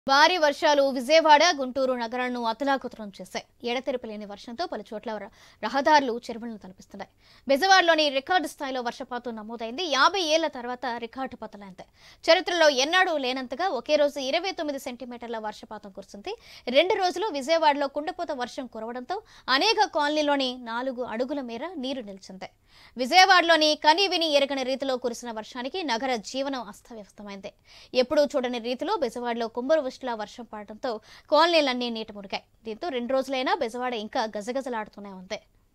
భారీ వర్షాలు విజయవాడ గుంటూరు నగరాలను అతలాకుతలం చేశాయి ఎడతెరిపి లేని వర్షంతో పలు చోట్ల ర- రహదారులు చెరువులను తలపిస్తున్నాయి బెజవాడలోని రికార్డు స్థాయిలో వర్షపాతం నమోదైంది యాభై ఏళ్ల తర్వాత రికార్డు పతలైంది చరిత్రలో ఎన్నడూ లేనంతగా ఒకే రోజు ఇరవై తొమ్మిది సెంటీమీటర్ల వర్షపాతం కురిసింది రెండు రోజులు విజయవాడలో కుండపోత వర్షం కురవడంతో అనేక కాలనీలోని నాలుగు అడుగుల మేర నీరు నిలిచింది విజయవాడలోని కని విని ఎరగని రీతిలో కురిసిన వర్షానికి నగర జీవనం అస్తవ్యస్తమైంది ఎప్పుడూ చూడని రీతిలో బెజవాడలో కుంభవృష్టిలా వర్షం పడడంతో కాలనీలన్నీ నీట మునిగాయి దీంతో రెండు రోజులైనా బెజవాడ ఇంకా గజగజలాడుతూనే ఉంది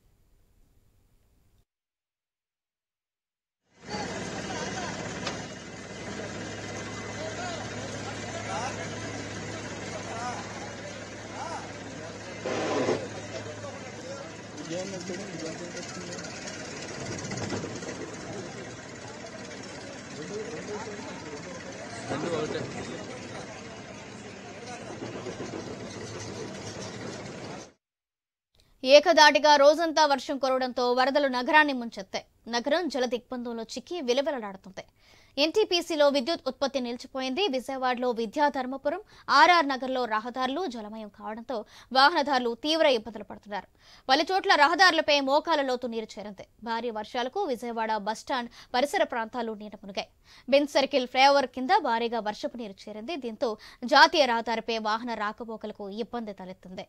ఏకదాటిగా రోజంతా వర్షం కురవడంతో వరదలు నగరాన్ని ముంచెత్తాయి నగరం జల దిగ్బంధంలో చిక్కి విలవిలలాడుతుంది ఎన్టీపీసీలో విద్యుత్ ఉత్పత్తి నిలిచిపోయింది విజయవాడలో విద్యా ధర్మపురం ఆర్ఆర్ నగర్లో రహదారులు జలమయం కావడంతో వాహనదారులు తీవ్ర ఇబ్బందులు పడుతున్నారు పలు చోట్ల రహదారులపై మోకాల లోతు నీరు చేరింది భారీ వర్షాలకు విజయవాడ బస్టాండ్ పరిసర ప్రాంతాలు నీట మునిగాయి బెంచ్ సర్కిల్ ఫ్లైఓవర్ కింద భారీగా వర్షపు నీరు చేరింది దీంతో జాతీయ రహదారిపై వాహన రాకపోకలకు ఇబ్బంది తలెత్తింది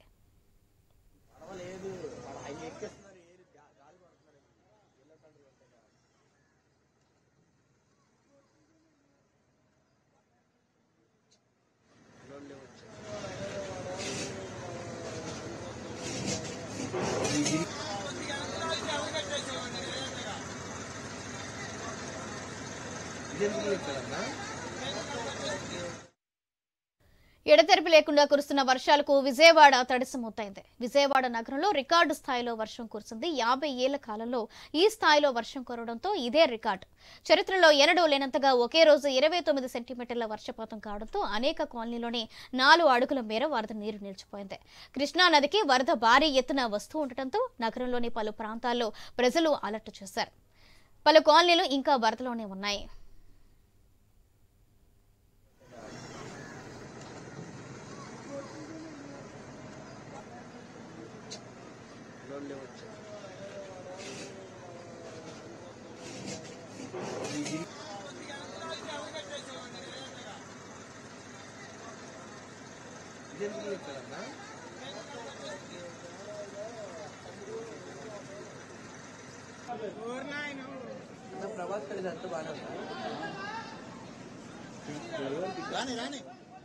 ఎడతెరిపి లేకుండా కురుస్తున్న వర్షాలకు విజయవాడ తడిసమవుతైంది విజయవాడ నగరంలో రికార్డు స్థాయిలో వర్షం కురిసింది యాభై ఏళ్ల కాలంలో ఈ స్థాయిలో వర్షం కురవడంతో ఇదే రికార్డు చరిత్రలో ఎన్నడూ లేనంతగా ఒకే రోజు ఇరవై తొమ్మిది సెంటీమీటర్ల వర్షపాతం కావడంతో అనేక కాలనీలోని నాలుగు అడుగుల మేర వరద నీరు నిలిచిపోయింది కృష్ణా నదికి వరద భారీ ఎత్తున వస్తూ ఉండటంతో నగరంలోని పలు ప్రాంతాల్లో ప్రజలు అలర్ట్ చేశారు పలు కాలనీలు ఇంకా వరదలోనే ఉన్నాయి ప్రభాస్ కలిసి అంతా బాగానే ఉంది రాని రాని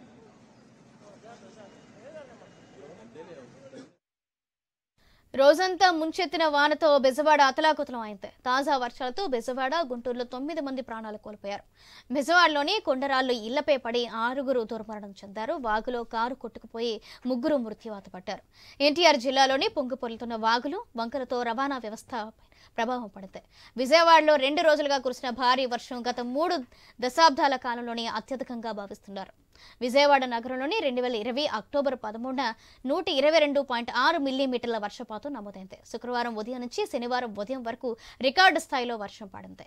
రోజంతా ముంచెత్తిన వానతో బెజవాడ అతలాకుతలం అయింది తాజా వర్షాలతో బెజవాడ గుంటూరులో తొమ్మిది మంది ప్రాణాలు కోల్పోయారు బెజవాడలోని కొండరాళ్లు ఇళ్లపై పడి ఆరుగురు దుర్మరణం చెందారు వాగులో కారు కొట్టుకుపోయి ముగ్గురు మృత్యువాత పడ్డారు ఎన్టీఆర్ జిల్లాలోని పొంగి పొరులుతున్న వాగులు వంకలతో రవాణా వ్యవస్థ ప్రభావం పడింది విజయవాడలో రెండు రోజులుగా కురిసిన భారీ వర్షం గత మూడు దశాబ్దాల కాలంలోనే అత్యధికంగా భావిస్తున్నారు విజయవాడ నగరంలోని రెండు వేల ఇరవై అక్టోబర్ పదమూడున నూట ఇరవై రెండు పాయింట్ ఆరు మిల్లీమీటర్ల వర్షపాతం నమోదైంది శుక్రవారం ఉదయం నుంచి శనివారం ఉదయం వరకు రికార్డు స్థాయిలో వర్షం పడింది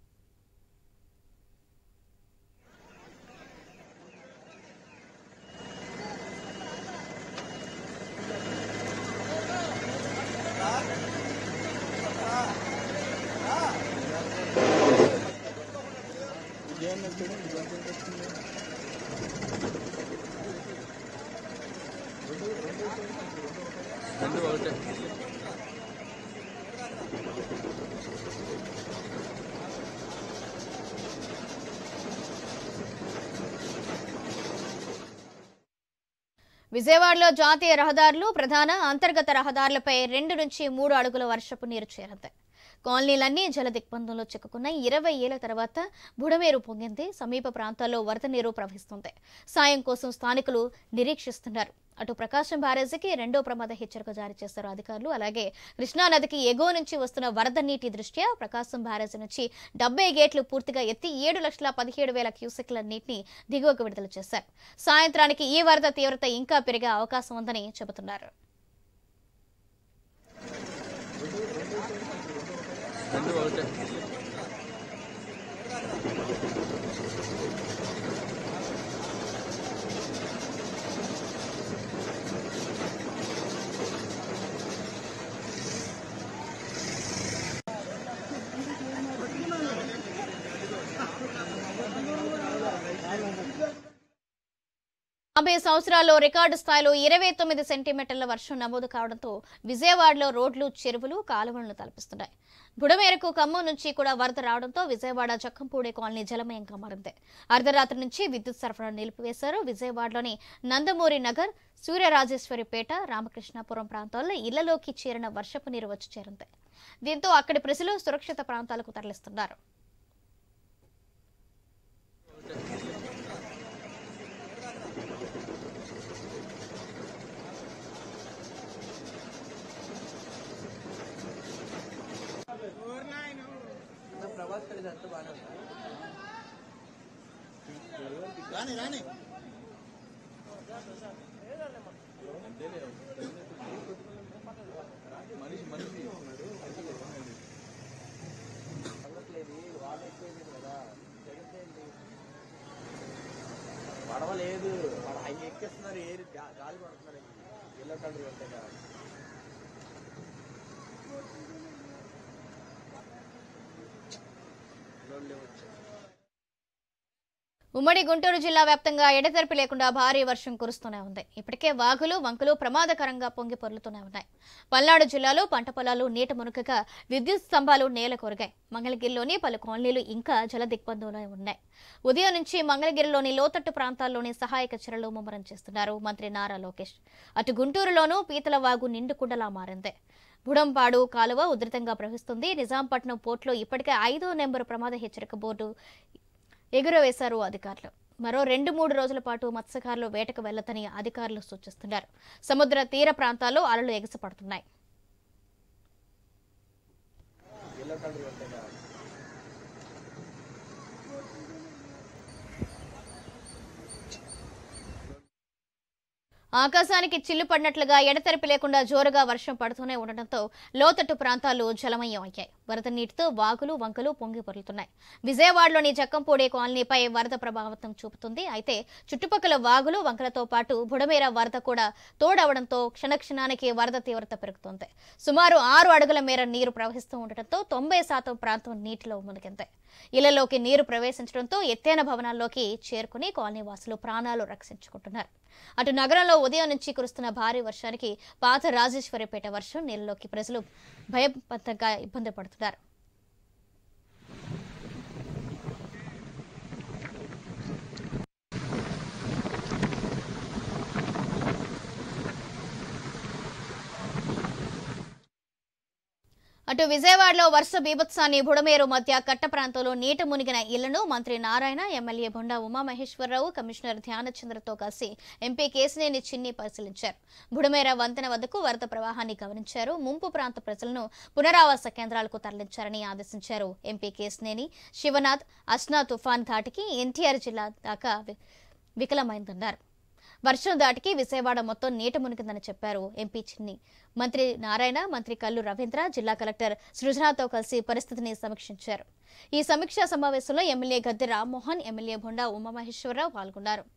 విజయవాడలో జాతీయ రహదారులు ప్రధాన అంతర్గత రహదారులపై రెండు నుంచి మూడు అడుగుల వర్షపు నీరు చేరింది కాలనీలన్నీ జల దిగ్బంధంలో చిక్కుకున్న ఇరవై ఏళ్ల తర్వాత బుడమేరు పొంగింది సమీప ప్రాంతాల్లో వరద నీరు ప్రవహిస్తుంది సాయం కోసం స్థానికులు నిరీక్షిస్తున్నారు అటు ప్రకాశం బ్యారేజీకి రెండో ప్రమాద హెచ్చరిక జారీ చేశారు అధికారులు అలాగే కృష్ణా నదికి ఎగువ నుంచి వస్తున్న వరద నీటి దృష్ట్యా ప్రకాశం బ్యారేజీ నుంచి డెబ్బై గేట్లు పూర్తిగా ఎత్తి ఏడు లక్షల పదిహేడు వేల క్యూసెక్ల నీటిని దిగువకు విడుదల చేశారు సాయంత్రానికి ఈ వరద తీవ్రత ఇంకా పెరిగే అవకాశం ఉందని చెబుతున్నారు రెండు ఒకటే యాభై సంవత్సరాల్లో రికార్డు స్థాయిలో ఇరవై తొమ్మిది సెంటీమీటర్ల వర్షం నమోదు కావడంతో విజయవాడలో రోడ్లు చెరువులు కాలువలను తలపిస్తున్నాయి బుడమేరకు ఖమ్మం నుంచి కూడా వరద రావడంతో విజయవాడ జక్కంపూడి కాలనీ జలమయంగా మారింది అర్ధరాత్రి నుంచి విద్యుత్ సరఫరా నిలిపివేశారు విజయవాడలోని నందమూరి నగర్ సూర్యరాజేశ్వరిపేట రామకృష్ణాపురం ప్రాంతాల్లో ఇళ్లలోకి చేరిన వర్షపు నీరు వచ్చి చేరింది దీంతో అక్కడి ప్రజలు సురక్షిత ప్రాంతాలకు తరలిస్తున్నారు నా ప్రభాస్ కలిసి అంతా బాగానే ఉంటారు రాని రాని పడవ లేదు వాడు అవి ఎక్కిస్తున్నారు ఏరి గా- గాలి పడుతున్నారు ఎల్లో కలర్ ఉంటాయి కదా లోన్లే వచ్చాయి ఉమ్మడి గుంటూరు జిల్లా వ్యాప్తంగా ఎడతెరిపి లేకుండా భారీ వర్షం కురుస్తూనే ఉంది ఇప్పటికే వాగులు వంకలు ప్రమాదకరంగా పొంగి పొర్లుతూనే ఉన్నాయి పల్నాడు జిల్లాలో పంట పొలాలు నీట మునుకగా విద్యుత్ స్తంభాలు నేల కొరిగాయి మంగళగిరిలోని పలు కాలనీలు ఇంకా జల దిగ్బంధంలో ఉన్నాయి ఉదయం నుంచి మంగళగిరిలోని లోతట్టు ప్రాంతాల్లోని సహాయక చర్యలు ముమ్మరం చేస్తున్నారు మంత్రి నారా లోకేష్ అటు గుంటూరులోనూ పీతల వాగు నిండుకుండలా మారింది బుడంపాడు కాలువ ఉధృతంగా ప్రవహిస్తుంది నిజాంపట్నం పోర్టులో ఇప్పటికే ఐదో నెంబరు ప్రమాద హెచ్చరిక బోర్డు ఎగురవేశారు అధికారులు మరో రెండు మూడు రోజుల పాటు మత్స్యకారులు వేటకు వెళ్లదని అధికారులు సూచిస్తున్నారు సముద్ర తీర ప్రాంతాల్లో అలలు ఎగసిపడుతున్నాయి ఎల్లో కలర్ ఉంటాయి కదా ఆకాశానికి చిల్లు పడినట్లుగా ఎడతెరిపి లేకుండా జోరుగా వర్షం పడుతూనే ఉండటంతో లోతట్టు ప్రాంతాలు జలమయం అయ్యాయి వరద నీటితో వాగులు వంకలు పొంగి పొరులుతున్నాయి విజయవాడలోని జక్కంపూడి కాలనీపై వరద ప్రభావితం చూపుతుంది అయితే చుట్టుపక్కల వాగులు వంకలతో పాటు బుడమేర వరద కూడా తోడవడంతో క్షణక్షణానికి వరద తీవ్రత పెరుగుతోంది సుమారు ఆరు అడుగుల మేర నీరు ప్రవహిస్తూ ఉండటంతో తొంభై శాతం ప్రాంతం నీటిలో మునిగింది ఇళ్లలోకి నీరు ప్రవేశించడంతో ఎత్తైన భవనాల్లోకి చేరుకుని కాలనీ వాసులు ప్రాణాలు రక్షించుకుంటున్నారు అటు నగరంలో ఉదయం నుంచి కురుస్తున్న భారీ వర్షానికి పాత రాజేశ్వరిపేట వర్షం నీళ్ళలోకి ప్రజలు భయపంతంగా ఇబ్బంది పడుతున్నారు అటు విజయవాడలో వర్ష బీభత్సాన్ని బుడమేరు మధ్య కట్ట ప్రాంతంలో నీట మునిగిన ఇళ్లను మంత్రి నారాయణ ఎమ్మెల్యే బొండా ఉమామహేశ్వరరావు కమిషనర్ ధ్యానచంద్రతో కలిసి ఎంపీ కేసినేని చిన్ని పరిశీలించారు బుడమేర వంతెన వద్దకు వరద ప్రవాహాన్ని గమనించారు ముంపు ప్రాంత ప్రజలను పునరావాస కేంద్రాలకు తరలించారని ఆదేశించారు ఎంపీ కేసినేని శివనాథ్ అస్నా తుఫాన్ ధాటికి ఎన్టీఆర్ జిల్లా దాకా వి- వికలమైందన్నారు వర్షం దాటికి విజయవాడ మొత్తం నీట మునిగిందని చెప్పారు ఎంపీ చిన్ని మంత్రి నారాయణ మంత్రి కల్లు రవీంద్ర జిల్లా కలెక్టర్ సృజనాతో కలిసి పరిస్థితిని సమీక్షించారు ఈ సమీక్షా సమావేశంలో ఎమ్మెల్యే గద్దె రామ్మోహన్ ఎమ్మెల్యే బొండా ఉమామహేశ్వరరావు పాల్గొన్నారు